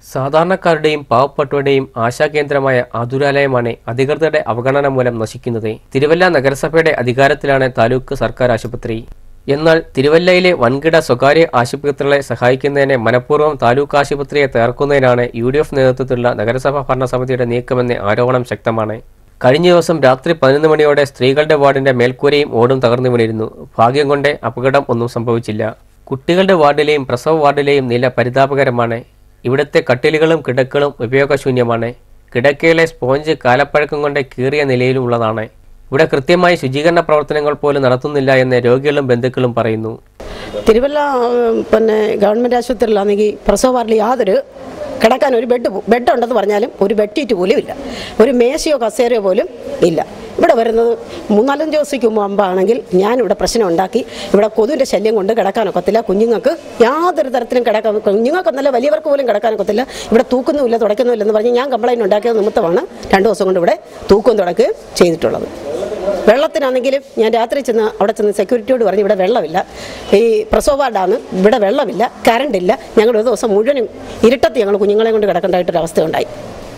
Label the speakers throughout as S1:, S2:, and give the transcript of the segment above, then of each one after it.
S1: സാധാരണക്കാരുടെയും പാവപ്പെട്ടവരുടെയും ആശാകേന്ദ്രമായ ആതുരാലയമാണ് അധികൃതരുടെ അവഗണന മൂലം നശിക്കുന്നത് തിരുവല്ല നഗരസഭയുടെ അധികാരത്തിലാണ് താലൂക്ക് സർക്കാർ ആശുപത്രി എന്നാൽ തിരുവല്ലയിലെ വൻകിട സ്വകാര്യ ആശുപത്രികളെ സഹായിക്കുന്നതിന് മനഃപൂർവ്വം താലൂക്ക് ആശുപത്രിയെ തകർക്കുന്നതിനാണ് യു ഡി എഫ് നേതൃത്വത്തിലുള്ള നഗരസഭാ ഭരണസമിതിയുടെ നീക്കമെന്ന് ആരോപണം ശക്തമാണ് കഴിഞ്ഞ ദിവസം രാത്രി പതിനൊന്ന് മണിയോടെ സ്ത്രീകളുടെ വാർഡിന്റെ മേൽക്കൂരയും ഓടും തകർന്നു വീണിരുന്നു ഭാഗ്യം കൊണ്ട് അപകടം ഒന്നും സംഭവിച്ചില്ല കുട്ടികളുടെ വാർഡിലെയും പ്രസവ വാർഡിലെയും നില പരിതാപകരമാണ് ഇവിടുത്തെ കട്ടിലുകളും കിടക്കളും ഉപയോഗശൂന്യമാണ് കിടക്കയിലെ സ്പോഞ്ച് കാലപ്പഴക്കം കൊണ്ട് കീറിയ നിലയിലുള്ളതാണ് ഇവിടെ കൃത്യമായി ശുചീകരണ പ്രവർത്തനങ്ങൾ പോലും നടത്തുന്നില്ല എന്ന് രോഗികളും ബന്ധുക്കളും പറയുന്നു
S2: തിരുവല്ല ഉം, പിന്നെ ഗവൺമെൻറ് ആശുപത്രിയിലാണെങ്കിൽ പ്രസവ വാർഡിൽ യാതൊരു കിടക്കാൻ ഒരു ബെഡ് പോ- ബെഡ് ഉണ്ടെന്ന് പറഞ്ഞാലും ഒരു ബെഡ്ഷീറ്റ് പോലും ഇല്ല ഒരു മേശയോ കസേരയോ പോലും ഇല്ല ഇവിടെ വരുന്നത് മൂന്നാലഞ്ച് ദിവസത്തേക്ക് മുമ്പാണെങ്കിൽ ഞാനിവിടെ പ്രശ്നം ഉണ്ടാക്കി ഇവിടെ കൊതുവിൻ്റെ ശല്യം കൊണ്ട് കിടക്കാനൊക്കത്തില്ല കുഞ്ഞുങ്ങൾക്ക് യാതൊരു തരത്തിലും കിടക്കാൻ കുഞ്ഞുങ്ങൾക്കെന്നല്ല വലിയവർക്ക് പോലും കിടക്കാനൊക്കത്തില്ല ഇവിടെ തൂക്കുന്നുമില്ല തുടയ്ക്കുന്നുമില്ല എന്ന് പറഞ്ഞ് ഞാൻ കംപ്ലൈൻറ്റ് ഉണ്ടാക്കിയത് നിമിത്തമാണ് രണ്ട് ദിവസം കൊണ്ട് ഇവിടെ തൂക്കവും തുടക്കുകയും ചെയ്തിട്ടുള്ളത് വെള്ളത്തിനാണെങ്കിലും ഞാൻ രാത്രി ചെന്ന് അവിടെ ചെന്ന് സെക്യൂരിറ്റിയോട് പറഞ്ഞ് ഇവിടെ വെള്ളമില്ല ഈ പ്രസവ വാർഡാണ് ഇവിടെ വെള്ളമില്ല കറണ്ട് ഇല്ല ഞങ്ങൾ ഒരു ദിവസം മുഴുവനും ഇരുട്ടത്ത് ഞങ്ങൾ കുഞ്ഞുങ്ങളെ കൊണ്ട് കിടക്കേണ്ടതായിട്ടൊരവസ്ഥ ഉണ്ടായി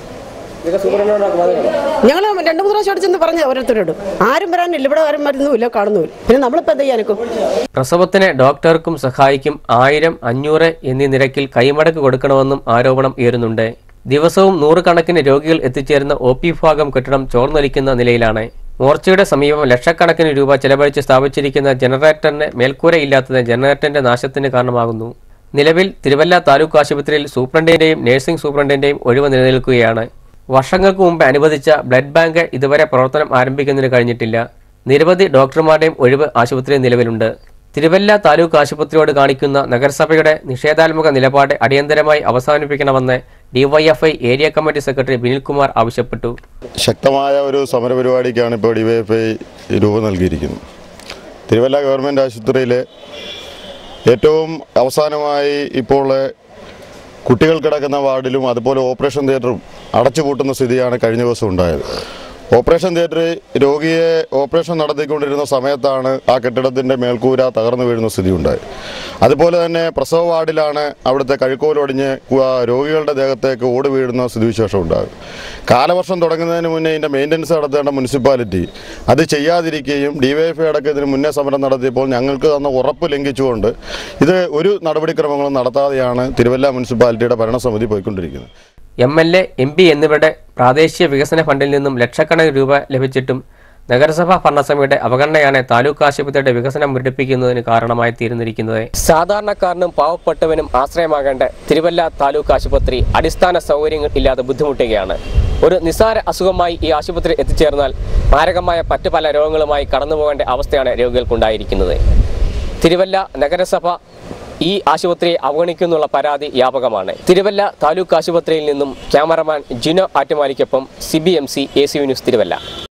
S2: ഞങ്ങൾ രണ്ട് മൂന്ന് പ്രാവശ്യം അവിടെ ചെന്ന് പറഞ്ഞു ഓരോരുത്തരോടും ആരും വരാനില്ല ഇവിടെ ആരും മരുന്നുമില്ല കാണുന്നുമില്ല പിന്നെ നമ്മളിപ്പോൾ എന്ത് ചെയ്യാനൊക്കെ
S1: പ്രസവത്തിന് ഡോക്ടർക്കും സഹായിക്കും ആയിരം അഞ്ഞൂറ് എന്നീ നിരക്കിൽ കൈമടക്ക് കൊടുക്കണമെന്നും ആരോപണം ഉയരുന്നുണ്ട് ദിവസവും നൂറുകണക്കിന് രോഗികൾ എത്തിച്ചേരുന്ന ഒ പി വിഭാഗം കെട്ടിടം ചോർന്നൊലിക്കുന്ന നിലയിലാണ് മോർച്ചയുടെ സമീപം ലക്ഷക്കണക്കിന് രൂപ ചെലവഴിച്ച് സ്ഥാപിച്ചിരിക്കുന്ന ജനറേറ്ററിന് മേൽക്കൂരയില്ലാത്തത് ജനറേറ്ററിന്റെ നാശത്തിന് കാരണമാകുന്നു നിലവിൽ തിരുവല്ല താലൂക്ക് ആശുപത്രിയിൽ സൂപ്രണ്ടിന്റെയും നഴ്സിംഗ് സൂപ്രണ്ടിന്റെയും ഒഴിവ് നിലനിൽക്കുകയാണ് വർഷങ്ങൾക്ക് മുമ്പ് അനുവദിച്ച ബ്ലഡ് ബാങ്ക് ഇതുവരെ പ്രവർത്തനം ആരംഭിക്കുന്നതിന് കഴിഞ്ഞിട്ടില്ല നിരവധി ഡോക്ടർമാരുടെയും ഒഴിവ് ആശുപത്രിയിൽ നിലവിലുണ്ട് തിരുവല്ല താലൂക്ക് ആശുപത്രിയോട് കാണിക്കുന്ന നഗരസഭയുടെ നിഷേധാത്മക നിലപാട് അടിയന്തരമായി അവസാനിപ്പിക്കണമെന്ന് DYFI area committee secretary Binilkumar ആവശ്യപ്പെട്ടു
S3: ശക്തമായ ഒരു സമരപരിപാടിക്കാണ് ഇപ്പോൾ ഡിവൈഎഫ്ഐ രൂപം നൽകിയിരിക്കുന്നത് തിരുവല്ല ഗവൺമെൻറ് ആശുപത്രിയിലെ ഏറ്റവും അവസാനമായി ഇപ്പോൾ കുട്ടികൾ കിടക്കുന്ന വാർഡിലും അതുപോലെ ഓപ്പറേഷൻ തിയേറ്ററും അടച്ചുപൂട്ടുന്ന സ്ഥിതിയാണ് കഴിഞ്ഞ ദിവസം ഉണ്ടായത് ഓപ്പറേഷൻ തിയേറ്ററിൽ രോഗിയെ ഓപ്പറേഷൻ നടത്തിക്കൊണ്ടിരുന്ന സമയത്താണ് ആ കെട്ടിടത്തിൻ്റെ മേൽക്കൂര തകർന്നു വീഴുന്ന സ്ഥിതി ഉണ്ടായത് അതുപോലെ തന്നെ പ്രസവ വാർഡിലാണ് അവിടുത്തെ കഴുക്കോലൊടിഞ്ഞ് കു- രോഗികളുടെ ദേഹത്തേക്ക് ഓടി വീഴുന്ന സ്ഥിതിവിശേഷം ഉണ്ടാകും കാലവർഷം തുടങ്ങുന്നതിന് മുന്നേ ഇതിൻ്റെ മെയിൻ്റനൻസ് നടത്തേണ്ട മുനിസിപ്പാലിറ്റി അത് ചെയ്യാതിരിക്കുകയും ഡിവൈഎഫ്ഐ അടക്കം ഇതിന് മുന്നേ സമരം നടത്തിയപ്പോൾ ഞങ്ങൾക്ക് തന്ന ഉറപ്പ് ലംഘിച്ചുകൊണ്ട് ഇത് ഒരു നടപടിക്രമങ്ങളും നടത്താതെയാണ് തിരുവല്ല മുനിസിപ്പാലിറ്റിയുടെ ഭരണസമിതി പോയിക്കൊണ്ടിരിക്കുന്നത്
S1: M L A M P എന്നിവരുടെ പ്രാദേശിക വികസന ഫണ്ടിൽ നിന്നും ലക്ഷക്കണക്കിന് രൂപ ലഭിച്ചിട്ടും നഗരസഭാ ഭരണസമിതിയുടെ അവഗണനയാണ് താലൂക്ക് ആശുപത്രിയുടെ വികസനം മുരടിപ്പിക്കുന്നതിന് കാരണമായി തീർന്നിരിക്കുന്നത് സാധാരണക്കാരനും പാവപ്പെട്ടവനും ആശ്രയമാകേണ്ട തിരുവല്ല താലൂക്ക് ആശുപത്രി അടിസ്ഥാന സൗകര്യങ്ങൾ ഇല്ലാതെ ബുദ്ധിമുട്ടുകയാണ് ഒരു നിസ്സാര അസുഖമായി ഈ ആശുപത്രി എത്തിച്ചേർന്നാൽ മാരകമായ മറ്റു പല രോഗങ്ങളുമായി കടന്നുപോകേണ്ട അവസ്ഥയാണ് രോഗികൾക്കുണ്ടായിരിക്കുന്നത് തിരുവല്ല നഗരസഭ ഈ ആശുപത്രിയെ അവഗണിക്കുന്നുള്ള പരാതി വ്യാപകമാണ് തിരുവല്ല താലൂക്ക് ആശുപത്രിയിൽ നിന്നും ക്യാമറമാൻ ജിനോ ആറ്റുമാലിക്കൊപ്പം C B M C A C news Thiruvalla